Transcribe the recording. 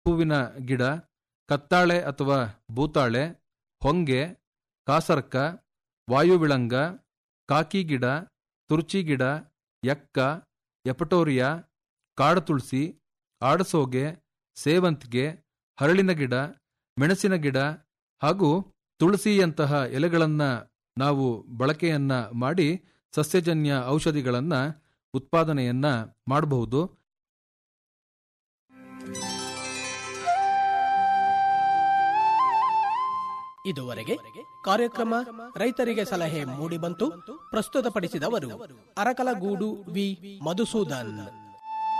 ಹೂವಿನ ಗಿಡ ಕತ್ತಾಳೆ ಅಥವಾ ಭೂತಾಳೆ ಹೊಂಗೆ ಕಾಸರ್ಕ ವಾಯುವಿಳಂಗ ಕಾಕಿ ಗಿಡ ತುರ್ಚಿ ಗಿಡ ಎಕ್ಕ ಎಪಟೋರಿಯಾ ಕಾಡತುಳಸಿ ಆಡಸೋಗೆ ಸೇವಂತಿಗೆ ಹರಳಿನ ಗಿಡ ಮೆಣಸಿನ ಗಿಡ ಹಾಗೂ ತುಳಸಿಯಂತಹ ಎಲೆಗಳನ್ನ ನಾವು ಬಳಕೆಯನ್ನ ಮಾಡಿ ಸಸ್ಯಜನ್ಯ ಔಷಧಿಗಳನ್ನ ಉತ್ಪಾದನೆಯನ್ನ ಮಾಡಬಹುದು ಇದುವರೆಗೆ ಕಾರ್ಯಕ್ರಮ ರೈತರಿಗೆ ಸಲಹೆ ಮೂಡಿಬಂತು ಪ್ರಸ್ತುತಪಡಿಸಿದವರು ಅರಕಲಗೂಡು ವಿ ಮಧುಸೂದನ್